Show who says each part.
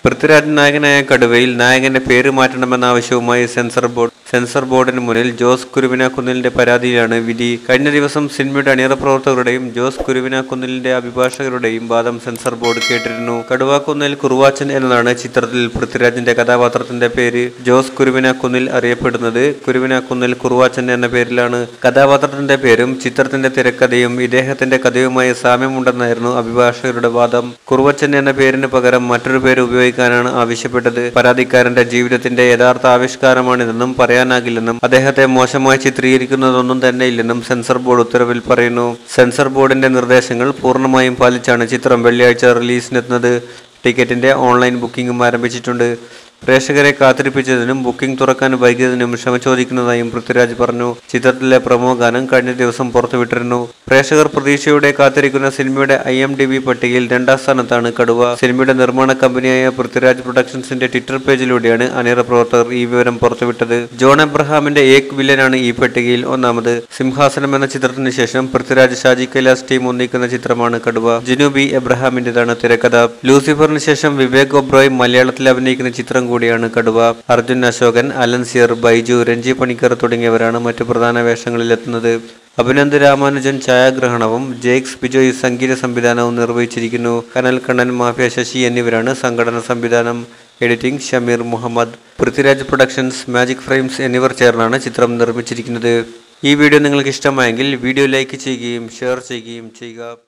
Speaker 1: പൃഥ്വിരാജ് നായകനായ കടുവയിൽ നായകന്റെ പേര് മാറ്റണമെന്ന ആവശ്യവുമായി സെൻസർ ബോർഡ് സെൻസർ ബോർഡിന് മുന്നിൽ ജോസ് കുരുവിനാക്കുന്നിലിന്റെ പരാതിയിലാണ് വിധി കഴിഞ്ഞ ദിവസം സിനിമയുടെ അണിയറ പ്രവർത്തകരുടെയും ജോസ് കുരുവിനാക്കുന്നിലിന്റെ അഭിഭാഷകരുടെയും വാദം സെൻസർ ബോർഡ് കേട്ടിരുന്നു കടുവാക്കുന്നിൽ കുറുവാച്ചൻ എന്നതാണ് ചിത്രത്തിൽ പൃഥ്വിരാജിന്റെ കഥാപാത്രത്തിന്റെ പേര് ജോസ് കുരുവിനാക്കുന്നിൽ അറിയപ്പെടുന്നത് കുരുവിനാക്കുന്നിൽ കുറുവാച്ചൻ എന്ന പേരിലാണ് കഥാപാത്രത്തിന്റെ പേരും ചിത്രത്തിന്റെ തിരക്കഥയും ഇദ്ദേഹത്തിന്റെ കഥയുമായി സാമ്യമുണ്ടെന്നായിരുന്നു അഭിഭാഷകരുടെ വാദം കുറുവച്ചൻ എന്ന പേരിന് പകരം മറ്റൊരു പേര് ഉപയോഗിക്കാനാണ് ആവശ്യപ്പെട്ടത് പരാതിക്കാരന്റെ ജീവിതത്തിന്റെ യഥാർത്ഥ ആവിഷ്കാരമാണിതെന്നും പറയാനാകില്ലെന്നും അദ്ദേഹത്തെ മോശമായി ചിത്രീകരിക്കുന്നതൊന്നും തന്നെ ഇല്ലെന്നും സെൻസർ ബോർഡ് ഉത്തരവിൽ പറയുന്നു സെൻസർ ബോർഡിന്റെ നിർദ്ദേശങ്ങൾ പൂർണ്ണമായും പാലിച്ചാണ് ചിത്രം വെള്ളിയാഴ്ച റിലീസിനെത്തുന്നത് ടിക്കറ്റിന്റെ ഓൺലൈൻ ബുക്കിംഗും ആരംഭിച്ചിട്ടുണ്ട് പ്രേക്ഷകരെ കാത്തിരിപ്പിച്ചതിനും ബുക്കിംഗ് തുറക്കാൻ വൈകിയതിനും ക്ഷമ ചോദിക്കുന്നതായും പൃഥ്വിരാജ് പറഞ്ഞു ചിത്രത്തിലെ പ്രമോ ഗാനം കഴിഞ്ഞ ദിവസം പുറത്തുവിട്ടിരുന്നു പ്രേക്ഷകർ പ്രതീക്ഷയോടെ കാത്തിരിക്കുന്ന സിനിമയുടെ ഐ എം ഡി ബി പട്ടികയിൽ രണ്ടാം സ്ഥാനത്താണ് കടുവ സിനിമയുടെ നിർമ്മാണ കമ്പനിയായ പൃഥ്വിരാജ് പ്രൊഡക്ഷൻസിന്റെ ട്വിറ്റർ പേജിലൂടെയാണ് അണിയറ പ്രവർത്തകർ ഈ വിവരം പുറത്തുവിട്ടത് ജോൺ എബ്രഹാമിന്റെ ഏക് വില്ലനാണ് ഈ പട്ടികയിൽ ഒന്നാമത് സിംഹാസനം എന്ന ചിത്രത്തിന് ശേഷം പൃഥ്വിരാജ് ഷാജി കൈലാസ് ടീം ഒന്നിക്കുന്ന ചിത്രമാണ് കടുവ ജിനു ബി എബ്രഹാമിന്റേതാണ് തിരക്കഥ ലൂസിഫറിന് ശേഷം വിവേക് ഒബ്രോയ് മലയാളത്തിൽ അഭിനയിക്കുന്ന ചിത്രം കൂടിയാണ് കടുവ അർജുൻ അശോകൻ അലൻ സിയർ ബൈജു രഞ്ജി പണിക്കർ തുടങ്ങിയവരാണ് മറ്റു പ്രധാന വേഷങ്ങളിലെത്തുന്നത് അഭിനന്ദ് രാമാനുജൻ ഛായാഗ്രഹണവും ജെയ്ക്സ് ബിജോയ് സംഗീത സംവിധാനവും നിർവഹിച്ചിരിക്കുന്നു കനൽ കണ്ണൻ മാഫിയ ശശി എന്നിവരാണ് സംഘടന സംവിധാനം editing Shameer Muhammad Prithviraj Productions Magic Frames എന്നിവർ ചേർന്നാണ് ചിത്രം നിർമ്മിച്ചിരിക്കുന്നത് ഈ വീഡിയോ നിങ്ങൾക്ക് ഇഷ്ടമായെങ്കിൽ വീഡിയോ ലൈക്ക് ചെയ്യുകയും ഷെയർ ചെയ്യുകയും ചെയ്യുക